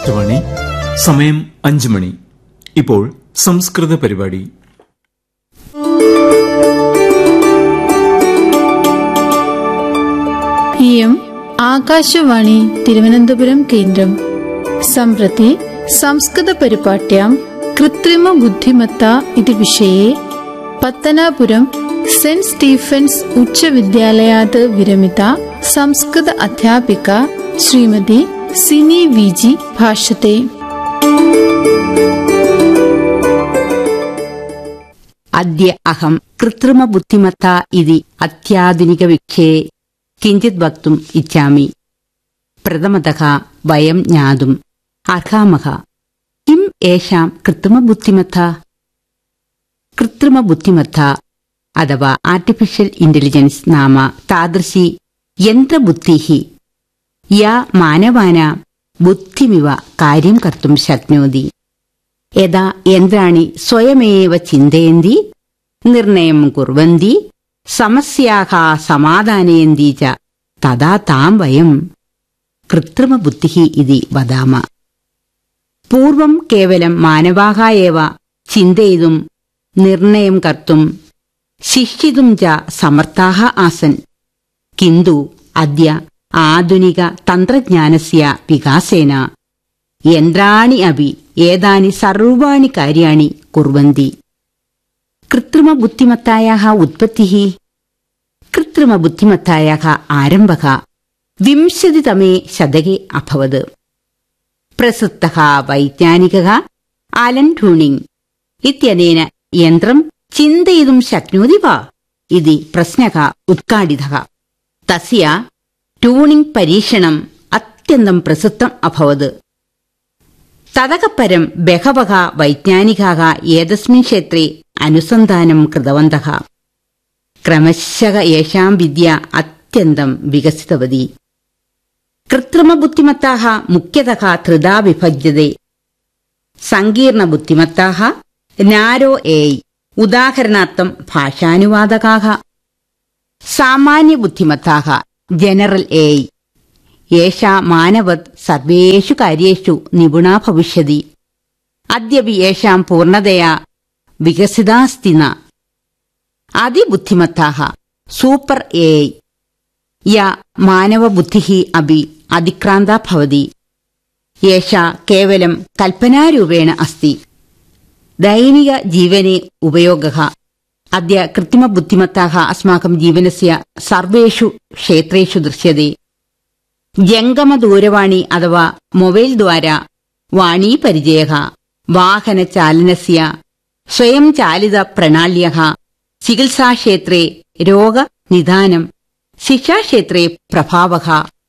ആകാശവാണി സമയം അഞ്ചു മണി ഇപ്പോൾ സംസ്കൃത പരിപാടി इयम् आकाशवाणी तिरुवनन्तपुरं केन्द्रम् सम्प्रति संस्कृतपरिपाट्यां कृत्रिमबुद्धिमत्ता इति विषये पत्तनापुरं सेण्ट् स्टीफेन्स् उच्चविद्यालयात् विरमिता संस्कृत अध्यापिका श्रीमती सिनी वीजी भाषते अद्य अहं कृत्रिमबुद्धिमत्ता इति अत्याधुनिकविषये किञ्चित् वक्तुम् इच्छामि प्रथमतः वयं ज्ञातुम् अर्हामः किम् एषां कृत्रिमबुद्धिमत्ता कृत्रिमबुद्धिमत्ता अथवा आर्टिफिशियल् इण्टेलिजेन्स् नाम तादृशी यन्त्रबुद्धिः या मानवानां बुद्धिमिव कार्यं कर्तुं शक्नोति यदा यन्त्राणि स्वयमेव चिन्तयन्ति निर्णयं कुर्वन्ति समस्याः समाधानयन्ति च तदा तां वयं कृत्रिमबुद्धिः इति वदामः पूर्वं केवलं मानवाः एव चिन्तयितुं निर्णयं कर्तुं शिक्षितुं च समर्थाः आसन् किन्तु अद्य आधुनिकतन्त्रज्ञानस्य विकासेन यन्त्राणि अपि एतानि सर्वाणि कार्याणि कुर्वन्ति कृत्रिमबुद्धिमत्तायाः उत्पत्तिः कृत्रिमबुद्धिमत्तायाः आरम्भः विंशतितमे शतके अभवत् प्रसिद्धः वैज्ञानिकः आलन् ट्यूनिङ्ग् इत्यनेन यन्त्रं चिन्तयितुं शक्नोति वा इति प्रश्नः उत्काटितः तस्य ट्यूनिङ्ग् परीक्षणम् अत्यन्तं प्रसिद्धम् अभवत् ततः परं बहवः वैज्ञानिकाः एतस्मिन् क्षेत्रे अनुसन्धानं कृतवन्तः क्रमशः एषां विद्या अत्यन्तं विकसितवती कृत्रिमबुद्धिमत्ताः मुख्यतः त्रिधा विभज्यते सङ्कीर्णबुद्धिमत्ताः नारो ए उदाहरणार्थं भाषानुवादकाः सामान्यबुद्धिमत्ताः जनरल् ए एषा मानवत् सर्वेषु कार्येषु निपुणा भविष्यति अद्यपि येषां पूर्णतया विकसितास्ति न अतिबुद्धिमत्ताः सूपर् ए या मानवबुद्धिः अपि अतिक्रान्ता भवति एषा केवलं कल्पनारूपेण अस्ति दैनिकजीवने उपयोगः अद्य कृत्रिमबुद्धिमत्ताः अस्माकं जीवनस्य सर्वेषु क्षेत्रेषु दृश्यते जङ्गमदूरवाणी अथवा मोबैल् द्वारा वाणीपरिचयः वाहनचालनस्य स्वयंचालितप्रणाल्यः चिकित्साक्षेत्रे रोगनिदानं शिक्षाक्षेत्रे प्रभावः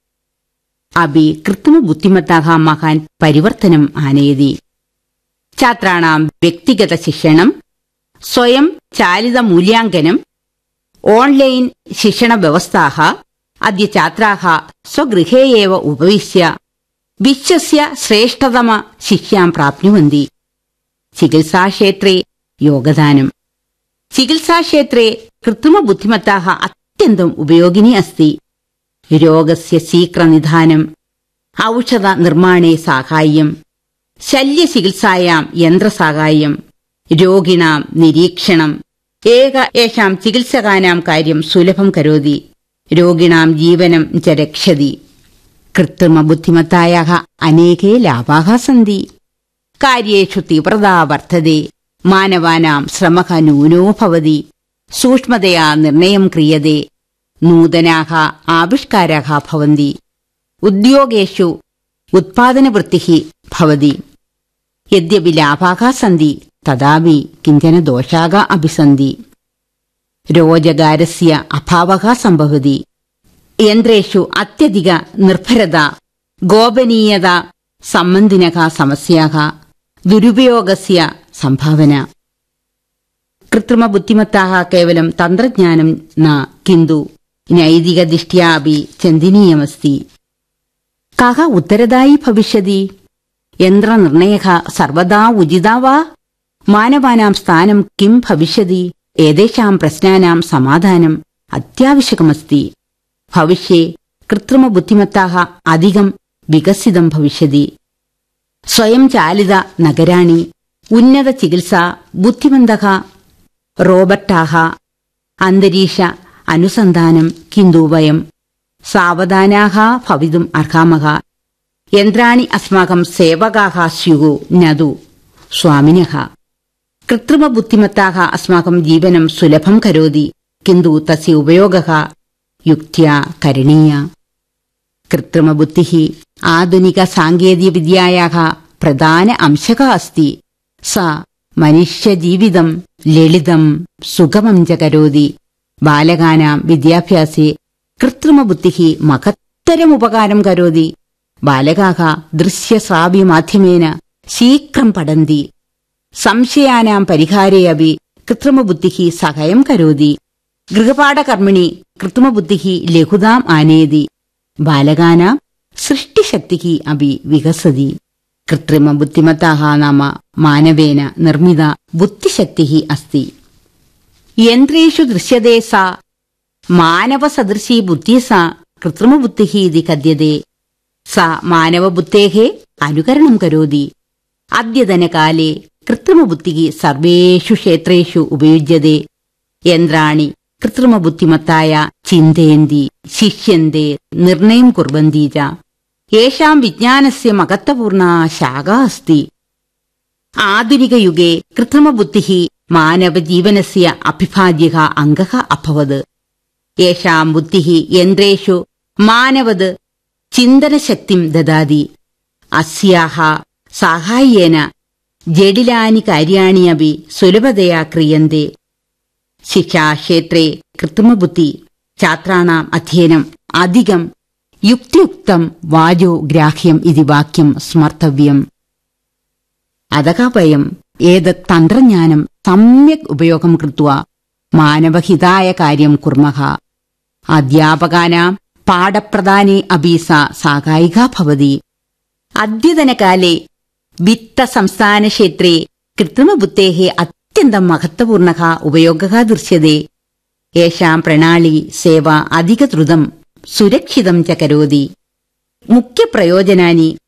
अपि कृत्रिमबुद्धिमत्ताः महान् परिवर्तनम् आनयति छात्राणां व्यक्तिगतशिक्षणं स्वयं चालितमूल्याङ्कनम् ओन्लैन् शिक्षणव्यवस्थाः अद्य छात्राः स्वगृहे एव उपविश्य विश्वस्य श्रेष्ठतम शिक्षां प्राप्नुवन्ति चिकित्साक्षेत्रे योगदानम् चिकित्साक्षेत्रे कृत्रिमबुद्धिमत्ताः अत्यन्तम् उपयोगिनी अस्ति रोगस्य शीघ्रनिधानम् औषधनिर्माणे साहाय्यम् शल्यचिकित्सायां यन्त्रसाहाय्यम् रोगिणां निरीक्षणम् एक येषां चिकित्सकानां कार्यं सुलभं करोति रोगिणां जीवनं च रक्षति कृत्रिमबुद्धिमत्तायाः अनेके लाभाः सन्ति कार्येषु तीव्रता वर्धते मानवानां श्रमः न्यूनो भवति सूक्ष्मतया निर्णयं क्रियते नूतनाः आविष्काराः भवन्ति उद्योगेषु उत्पादनवृत्तिः भवति यद्यपि लाभाः सन्ति तथापि किञ्चन दोषाः अपि सन्ति रोजगारस्य अभावः सम्भवति यन्त्रेषु अत्यधिक निर्भरता गोपनीयता सम्बन्धिनः समस्याः दुरुपयोगस्य सम्भावना कृत्रिमबुद्धिमत्ताः केवलं तन्त्रज्ञानं न किन्तु नैतिकदृष्ट्या अपि चिन्तनीयमस्ति कः उत्तरदायी भविष्यति यन्त्रनिर्णयः सर्वदा उचिता वा मानवानां स्थानं किं भविष्यति एतेषां प्रश्नानां समाधानम् अत्यावश्यकमस्ति भविष्ये कृत्रिमबुद्धिमत्ताः अधिकं विकसितं भविष्यति സ്വയം ചാലിത നഗരാണി ഉന്നത ചികിത്സ ബുദ്ധിമന്തക റോബർട്ടാഹ അന്തരീക്ഷ അനുസന്ധാനം കിന്തു വയം സാവധാനാഹ ഭവിതും അർഹാമഹ യന്ത്രാണി അസ്മാകം സേവകാഹ സ്യുഹു നതു സ്വാമിനഃ കൃത്രിമബുദ്ധിമത്താഹ അസ്മാകം ജീവനം സുലഭം കരോതി കിന്തു തസ്യ ഉപയോഗः യുക്ത്യാ കരണീയ കൃത്രിമബുദ്ധിः ആധുനിക സാങ്കേതികവിദ്യായാः പ്രധാന അംശക അസ്തി സ മനുഷ്യജീവിതം ലളിതം സുഗമം ച കരോതി ബാലകാനാം വിദ്യാഭ്യാസേ കൃത്രിമബുദ്ധിः മഹത്തരമുപകാരം കരോതി ബാലകാः ദൃശ്യശ്രാവ്യമാധ്യമേന ശീഘ്രം പഠന്തി സംശയാനാം പരിഹാരേ അപി കൃത്രിമബുദ്ധിः സഹായം കരോതി ഗൃഹപാഠകർമ്മിണി കൃത്രിമബുദ്ധിः ലഘുതാം ആനയതി ബാലകാനാം സൃഷ്ടിശക്തിः അപി വികസതി കൃത്രിമബുദ്ധിമത്താः നാമ മാനവേന നിർമ്മിത ബുദ്ധിശക്തിः अस्ति യന്ത്രേഷു ദൃശ്യത്തെ സാ മാനവസദൃശീ ബുദ്ധി സാ കൃത്രിമബുദ്ധിः ഇതി കഥ്യത്തെ സാ മാനവബുദ്ധേः അനുകരണം കരോതി അദ്യതനകാലേ കൃത്രിമബുദ്ധിः സർവേഷു ക്ഷേത്രേഷു ഉപയുജ്യത്തെ യന്ത്രാണി കൃത്രിമബുദ്ധിമത്തായ ചിന്തയന്തി ശിഷ്യന്തെ നിർണയം കുർവന്തി ച യേഷാം വിജ്ഞാനസ്യ മഹത്വപൂർണ ശാഖ അസ്തി ആധുനികയുഗേ കൃത്രിമബുദ്ധിः മാനവജീവനസ്യ അഭിഭാജ്യः അംഗः അഭവത് യേഷാം ബുദ്ധിः യന്ത്രേഷു മാനവത് ചിന്തനശക്തിം ദദാതി അസ്യാഹ സാഹായ്യേന ജഡിലാനി കാര്യാണി അപി സുലഭതയാ ക്രിയന്തെ ശിക്ഷാക്ഷേത്രേ കൃത്രിമബുദ്ധി ഛാത്രാണാം അധ്യയനം അധികം യുക്തിയുക്തം വാചോ ഗ്രാഹ്യം ഇതി വാക്യം സ്മർത്തവ്യം അതക വയം ഏതത് തന്ത്രജ്ഞാനം സമ്യക് ഉപയോഗം കൃത്വ മാനവഹിതായ കാര്യം കുർമഃ അധ്യാപകാനാം പാഠപ്രദാനേ അപി സാ സാകായിക ഭവതി അദ്യതനകാലേ വിത്തസംസ്ഥാനക്ഷേത്രേ കൃത്രിമബുദ്ധേः അത്യന്തം മഹത്വപൂർണः ഉപയോഗः ദൃശ്യത്തെ യേഷാം പ്രണാളി സേവ അധികദ്രുതം സുരക്ഷിതം ച കരോതി മുഖ്യപ്രയോജനാനി